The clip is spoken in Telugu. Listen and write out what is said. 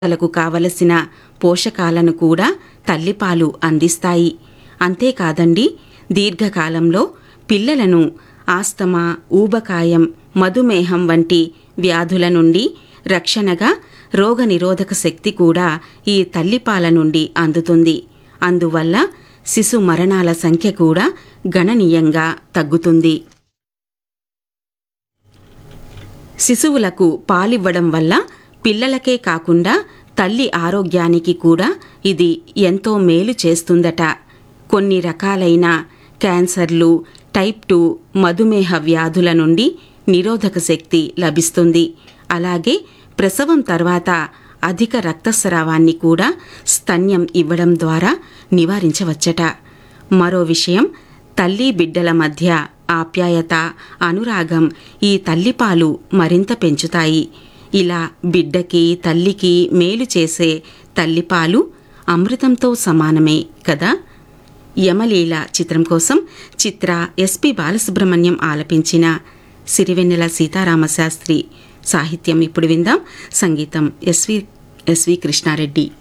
లకు కావలసిన పోషకాలను కూడా తల్లిపాలు అందిస్తాయి అంతేకాదండి దీర్ఘకాలంలో పిల్లలను ఆస్తమా ఊబకాయం మధుమేహం వంటి వ్యాధుల నుండి రక్షణగా రోగనిరోధక శక్తి కూడా ఈ తల్లిపాల నుండి అందుతుంది అందువల్ల శిశు మరణాల సంఖ్య కూడా గణనీయంగా తగ్గుతుంది శిశువులకు పాలివ్వడం వల్ల పిల్లలకే కాకుండా తల్లి ఆరోగ్యానికి కూడా ఇది ఎంతో మేలు చేస్తుందట కొన్ని రకాలైన క్యాన్సర్లు టైప్ టూ మధుమేహ వ్యాధుల నుండి నిరోధక శక్తి లభిస్తుంది అలాగే ప్రసవం తర్వాత అధిక రక్తస్రావాన్ని కూడా స్తన్యం ఇవ్వడం ద్వారా నివారించవచ్చట మరో విషయం తల్లి బిడ్డల మధ్య ఆప్యాయత అనురాగం ఈ తల్లిపాలు మరింత పెంచుతాయి ఇలా బిడ్డకి తల్లికి మేలు చేసే తల్లిపాలు అమృతంతో సమానమే కదా యమలీల చిత్రం కోసం చిత్ర ఎస్పి బాలసుబ్రహ్మణ్యం ఆలపించిన సిరివెన్నెల సీతారామశాస్త్రి సాహిత్యం ఇప్పుడు విందాం సంగీతం ఎస్వి ఎస్వి కృష్ణారెడ్డి